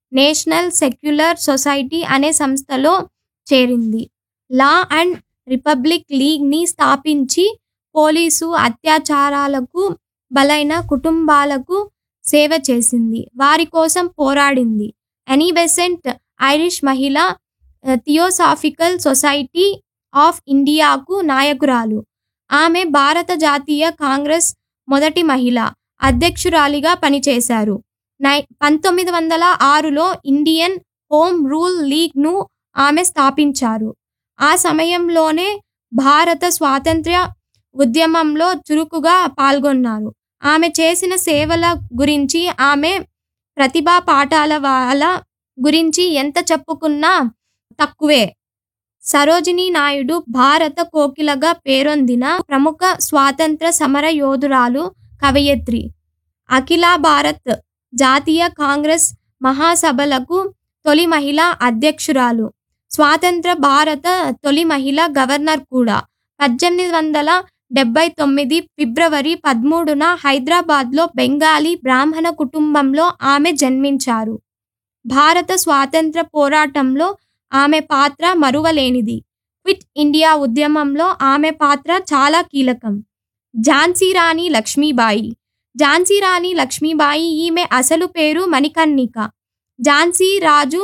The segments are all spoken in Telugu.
నేషనల్ సెక్యులర్ సొసైటీ అనే సంస్థలో చేరింది. లా అండ్ రిపబ్లిక్ లీగ్ ని స్థాపించి పోలీసు అత్యాచారాలకు బలైన కుటుంబాలకు సేవ చేసింది. వారి కోసం పోరాడింది. ఎనీ బెసెంట్ ఐరిష్ మహిళ థియోసాఫికల్ సొసైటీ ఆఫ్ ఇండియాకు నాయకురాలు. ఆమె భారత జాతీయ కాంగ్రెస్ మొదటి మహిళా అధ్యక్షురాలిగా పనిచేశారు. నై పంతొమ్మిది వందల ఆరులో ఇండియన్ హోమ్ రూల్ లీగ్ ను ఆమె స్థాపించారు. ఆ సమయంలోనే భారత స్వాతంత్ర్య ఉద్యమంలో చురుకుగా పాల్గొన్నారు. ఆమె చేసిన సేవల గురించి ఆమె ప్రతిభా పాటవాల గురించి ఎంత చెప్పుకున్నా తక్కువే. సరోజినీ నాయుడు భారత కోకిలగా పేరొందిన ప్రముఖ స్వాతంత్ర్య సమర యోధురాలు, కవయిత్రి. అఖిల భారత జాతీయ కాంగ్రెస్ మహాసభలకు తొలి మహిళా అధ్యక్షురాలు. స్వతంత్ర భారత తొలి మహిళా గవర్నర్ కూడా. పద్దెనిమిది వందల డెబ్బై తొమ్మిది ఫిబ్రవరి పదమూడున హైదరాబాద్లో బెంగాలీ బ్రాహ్మణ కుటుంబంలో ఆమె జన్మించారు. భారత స్వాతంత్ర్య పోరాటంలో ఆమె పాత్ర మరువలేనిది. క్విట్ ఇండియా ఉద్యమంలో ఆమె పాత్ర చాలా కీలకం. ఝాన్సీరాణి లక్ష్మీబాయి ఝాన్సీరాణి లక్ష్మీబాయి ఈమె అసలు పేరు మణికర్ణిక. ఝాన్సీ రాజు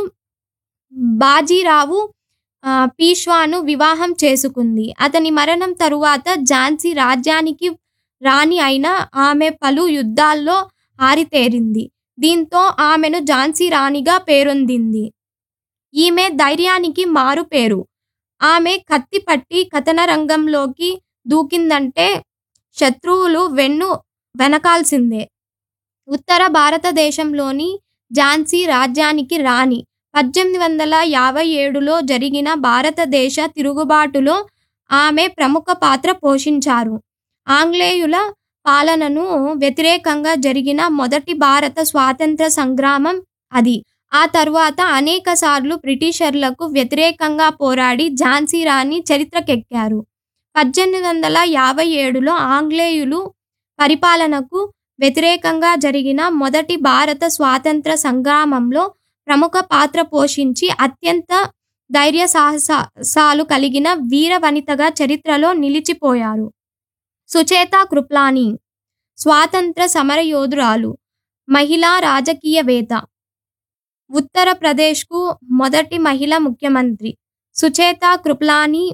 బాజీరావు పీష్వాను వివాహం చేసుకుంది. అతని మరణం తరువాత ఝాన్సీ రాజ్యానికి రాణి అయినా ఆమె పలు యుద్ధాల్లో ఆరితేరింది. దీంతో ఆమెను ఝాన్సీ రాణిగా పేరొందింది. ఈమె ధైర్యానికి మారుపేరు. ఆమె కత్తి పట్టి కథనరంగంలోకి దూకిందంటే శత్రువులు వెన్ను వనకాల్సిందే. ఉత్తర భారతదేశంలోని ఝాన్సీ రాజ్యానికి రాణి. పద్దెనిమిది వందల యాభై ఏడులో జరిగిన భారతదేశ తిరుగుబాటులో ఆమె ప్రముఖ పాత్ర పోషించారు. ఆంగ్లేయుల పాలనకు వ్యతిరేకంగా జరిగిన మొదటి భారత స్వాతంత్ర్య సంగ్రామం అది. ఆ తరువాత అనేకసార్లు బ్రిటిషర్లకు వ్యతిరేకంగా పోరాడి ఝాన్సీ రాణి చరిత్రకెక్కారు. పద్దెనిమిది వందల యాభై ఏడులో ఆంగ్లేయుల పరిపాలనకు వ్యతిరేకంగా జరిగిన మొదటి భారత స్వాతంత్ర్య సంగ్రామంలో ప్రముఖ పాత్ర పోషించి అత్యంత ధైర్యసాహసాలు కలిగిన వీర వనితగా చరిత్రలో నిలిచిపోయారు. సుచేతా కృప్లాని స్వాతంత్ర్య సమరయోధురాలు, మహిళా రాజకీయవేత్త. ఉత్తరప్రదేశ్కు మొదటి మహిళా ముఖ్యమంత్రి. సుచేతా కృప్లాని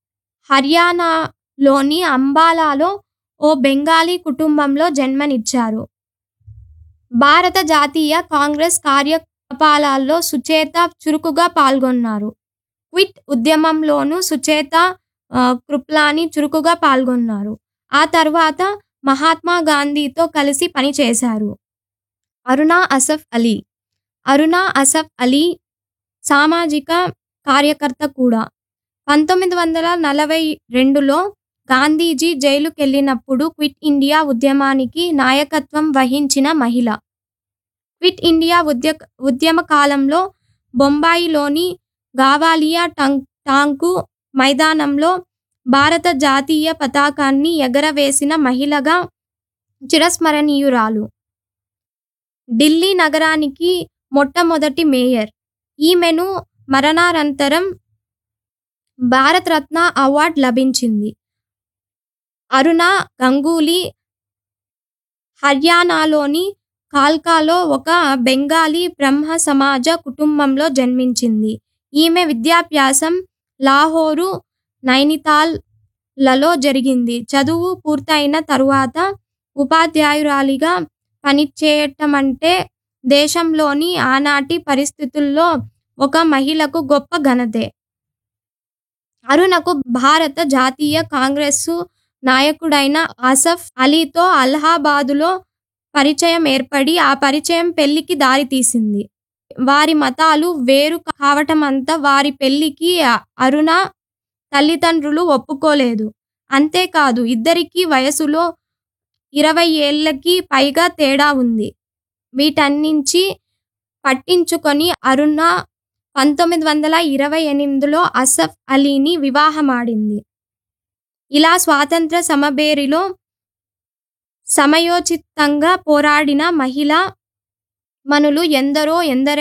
హర్యానాలోని అంబాలాలో ఓ బెంగాలీ కుటుంబంలో జన్మనిచ్చారు. భారత జాతీయ కాంగ్రెస్ కార్యకలాపాల్లో సుచేతా చురుకుగా పాల్గొన్నారు. క్విట్ ఉద్యమంలోనూ సుచేతా కృప్లాని చురుకుగా పాల్గొన్నారు. ఆ తరువాత మహాత్మా గాంధీతో కలిసి పనిచేశారు. అరుణా అసఫ్ అలీ అరుణా అసఫ్ అలీ సామాజిక కార్యకర్త కూడా. పంతొమ్మిది వందల నలభై రెండులో గాంధీజీ జైలుకెళ్లినప్పుడు క్విట్ ఇండియా ఉద్యమానికి నాయకత్వం వహించిన మహిళ. క్విట్ ఇండియా ఉద్యమ కాలంలో బొంబాయిలోని గవాలియా టాంకు మైదానంలో భారత జాతీయ పతాకాన్ని ఎగురవేసిన మహిళగా చిరస్మరణీయురాలు. ఢిల్లీ నగరానికి మొట్టమొదటి మేయర్. ఈమెను మరణానంతరం భారతరత్న అవార్డు లభించింది. అరుణా గంగూలీ హర్యానాలోని కాల్కాలో ఒక బెంగాలీ బ్రహ్మసమాజ కుటుంబంలో జన్మించింది. ఈమె విద్యాభ్యాసం లాహోరు, నైనితాల్ లలో జరిగింది. చదువు పూర్తయిన తరువాత ఉపాధ్యాయురాలిగా పనిచేయటమంటే దేశంలోని ఆనాటి పరిస్థితుల్లో ఒక మహిళకు గొప్ప ఘనతే. అరుణకు భారత జాతీయ కాంగ్రెసు నాయకుడైన అసఫ్ అలీతో అలహాబాదులో పరిచయం ఏర్పడి ఆ పరిచయం పెళ్ళికి దారితీసింది. వారి మతాలు వేరు కావటంతో వారి పెళ్ళికి అరుణ తల్లిదండ్రులు ఒప్పుకోలేదు. అంతేకాదు ఇద్దరికీ వయసులో ఇరవై ఏళ్లకి పైగా తేడా ఉంది. వీటన్నించీ పట్టించుకోని అరుణ పంతొమ్మిది వందల ఇరవై ఎనిమిదిలో అసఫ్ అలీని వివాహమాడింది. ఇలా స్వాతంత్ర్య సమరభేరిలో సమయోచితంగా పోరాడిన మహిళా మణులు ఎందరో ఎందరెందరో